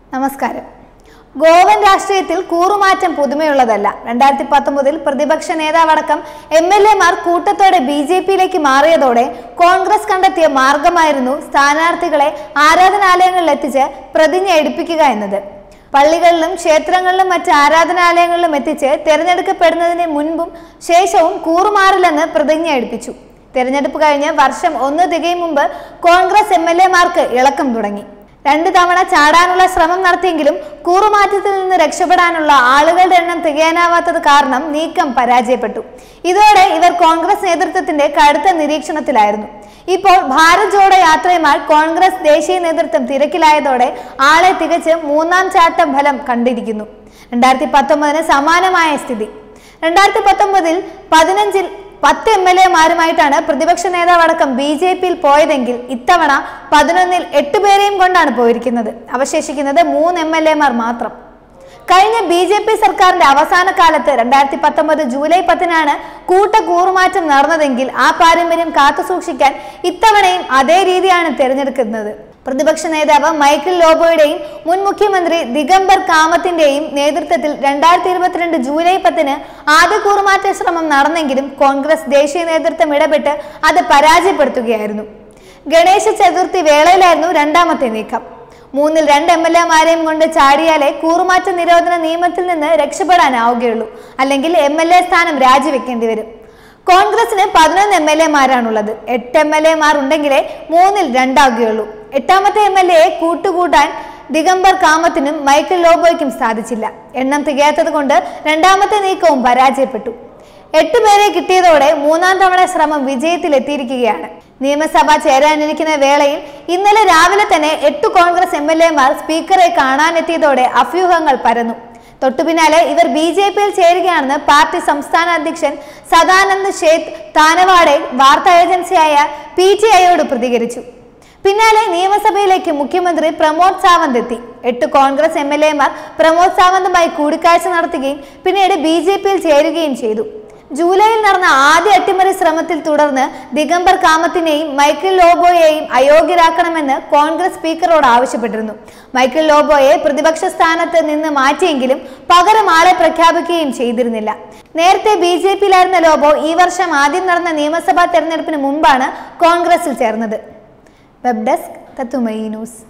നമസ്കാരം ഗോവൻ രാഷ്ട്രീയത്തിൽ കൂറുമാറ്റം പുതുമയുള്ളതല്ല രണ്ടായിരത്തി പത്തൊമ്പതിൽ പ്രതിപക്ഷ നേതാവടക്കം എം എൽ എമാർ കൂട്ടത്തോടെ ബി ജെ പിയിലേക്ക് മാറിയതോടെ കോൺഗ്രസ് കണ്ടെത്തിയ മാർഗമായിരുന്നു സ്ഥാനാർത്ഥികളെ ആരാധനാലയങ്ങളിൽ എത്തിച്ച് പ്രതിജ്ഞ എടുപ്പിക്കുക എന്നത് പള്ളികളിലും ക്ഷേത്രങ്ങളിലും മറ്റ് ആരാധനാലയങ്ങളിലും എത്തിച്ച് തെരഞ്ഞെടുക്കപ്പെടുന്നതിന് മുൻപും ശേഷവും കൂറുമാറില്ലെന്ന് പ്രതിജ്ഞ എടുപ്പിച്ചു തെരഞ്ഞെടുപ്പ് കഴിഞ്ഞ് വർഷം ഒന്ന് തികയും മുമ്പ് കോൺഗ്രസ് എം എൽ എമാർക്ക് ഇളക്കം തുടങ്ങി രണ്ടു തവണ ചാടാനുള്ള ശ്രമം നടത്തിയെങ്കിലും കൂറുമാറ്റത്തിൽ നിന്ന് രക്ഷപ്പെടാനുള്ള ആളുകളുടെ എണ്ണം തികയാനാവാത്തത് കാരണം നീക്കം പരാജയപ്പെട്ടു ഇതോടെ ഇവർ കോൺഗ്രസ് നേതൃത്വത്തിന്റെ കടുത്ത നിരീക്ഷണത്തിലായിരുന്നു ഇപ്പോൾ ഭാരത് ജോഡോ യാത്രയുമായി കോൺഗ്രസ് ദേശീയ നേതൃത്വം തിരക്കിലായതോടെ ആളെ തികച്ച് മൂന്നാം ചാട്ട ഫലം കണ്ടിരിക്കുന്നു രണ്ടായിരത്തി പത്തൊമ്പതിന് സമാനമായ സ്ഥിതി രണ്ടായിരത്തി പത്തൊമ്പതിൽ പതിനഞ്ചിൽ പത്ത് എം എൽ എമാരുമായിട്ടാണ് പ്രതിപക്ഷ നേതാവടക്കം ബി ജെ പിയിൽ പോയതെങ്കിൽ ഇത്തവണ പതിനൊന്നിൽ എട്ട് പേരെയും കൊണ്ടാണ് പോയിരിക്കുന്നത് അവശേഷിക്കുന്നത് മൂന്ന് എം എൽ എമാർ മാത്രം കഴിഞ്ഞ ബി ജെ പി സർക്കാരിന്റെ അവസാന കാലത്ത് രണ്ടായിരത്തി പത്തൊമ്പത് ജൂലൈ പത്തിനാണ് കൂട്ട കൂറുമാറ്റം നടന്നതെങ്കിൽ ആ പാരമ്പര്യം കാത്തുസൂക്ഷിക്കാൻ ഇത്തവണയും അതേ രീതിയാണ് തിരഞ്ഞെടുക്കുന്നത് പ്രതിപക്ഷ നേതാവ് മൈക്കിൾ ലോബോയുടെയും മുൻ മുഖ്യമന്ത്രി ദിഗംബർ കാമത്തിന്റെയും നേതൃത്വത്തിൽ രണ്ടായിരത്തി ഇരുപത്തിരണ്ട് ജൂലൈ പത്തിന് ആദ്യ കൂറുമാറ്റ ശ്രമം നടന്നെങ്കിലും കോൺഗ്രസ് ദേശീയ നേതൃത്വം ഇടപെട്ട് അത് പരാജയപ്പെടുത്തുകയായിരുന്നു ഗണേശ ചതുർത്ഥി വേളയിലായിരുന്നു രണ്ടാമത്തെ നീക്കം മൂന്നിൽ രണ്ട് എം എൽ എമാരെയും കൊണ്ട് ചാടിയാലേ കൂറുമാറ്റ നിരോധന നിയമത്തിൽ നിന്ന് രക്ഷപ്പെടാനാവുകയുള്ളൂ അല്ലെങ്കിൽ എം എൽ എ സ്ഥാനം രാജിവെക്കേണ്ടി വരും കോൺഗ്രസിന് പതിനൊന്ന് എം എൽ എമാരാണുള്ളത് എട്ട് എം എൽ എമാർ ഉണ്ടെങ്കിലേ മൂന്നിൽ രണ്ടാകുകയുള്ളൂ എട്ടാമത്തെ എം എൽ എയെ കൂട്ടുകൂട്ടാൻ ദിഗംബർ കാമത്തിനും മൈക്കിൾ ലോബോയ്ക്കും സാധിച്ചില്ല എണ്ണം തികയാത്തത് കൊണ്ട് രണ്ടാമത്തെ നീക്കവും പരാജയപ്പെട്ടു എട്ട് പേരെ കിട്ടിയതോടെ മൂന്നാം തവണ ശ്രമം വിജയത്തിലെത്തിയിരിക്കുകയാണ് നിയമസഭ ചേരാനിരിക്കുന്ന വേളയിൽ ഇന്നലെ രാവിലെ തന്നെ എട്ട് കോൺഗ്രസ് എം എൽ എമാർ സ്പീക്കറെ കാണാനെത്തിയതോടെ അഭ്യൂഹങ്ങൾ പരന്നു തൊട്ടുപിന്നാലെ ഇവർ ബി ജെ പിയിൽ ചേരുകയാണെന്ന് പാർട്ടി സംസ്ഥാന അധ്യക്ഷൻ സദാനന്ദ് ഷേത്ത് താനവാടെ വാർത്താ ഏജൻസിയായ പി ടി ഐയോട് പ്രതികരിച്ചു പിന്നാലെ നിയമസഭയിലേക്ക് മുഖ്യമന്ത്രി പ്രമോദ് സാവന്ത് എത്തി എട്ട് കോൺഗ്രസ് എം എൽ എമാർ പ്രമോദ് സാവന്തുമായി കൂടിക്കാഴ്ച നടത്തുകയും പിന്നീട് ബി ജെ പിയിൽ ചേരുകയും ചെയ്തു ജൂലൈയിൽ നടന്ന ആദ്യ അട്ടിമറി ശ്രമത്തിൽ തുടർന്ന് ദിഗംബർ കാമത്തിനെയും മൈക്കിൾ ലോബോയെയും അയോഗ്യരാക്കണമെന്ന് കോൺഗ്രസ് സ്പീക്കറോട് ആവശ്യപ്പെട്ടിരുന്നു മൈക്കിൾ ലോബോയെ പ്രതിപക്ഷ സ്ഥാനത്ത് നിന്ന് മാറ്റിയെങ്കിലും പകരം ആളെ പ്രഖ്യാപിക്കുകയും ചെയ്തിരുന്നില്ല നേരത്തെ ബി ജെ പിയിലായിരുന്ന ലോബോ ഈ വർഷം ആദ്യം നടന്ന നിയമസഭാ തെരഞ്ഞെടുപ്പിന് മുമ്പാണ് കോൺഗ്രസിൽ ചേർന്നത് വെബ് ഡെസ്ക് തത്തുമയി ന്യൂസ്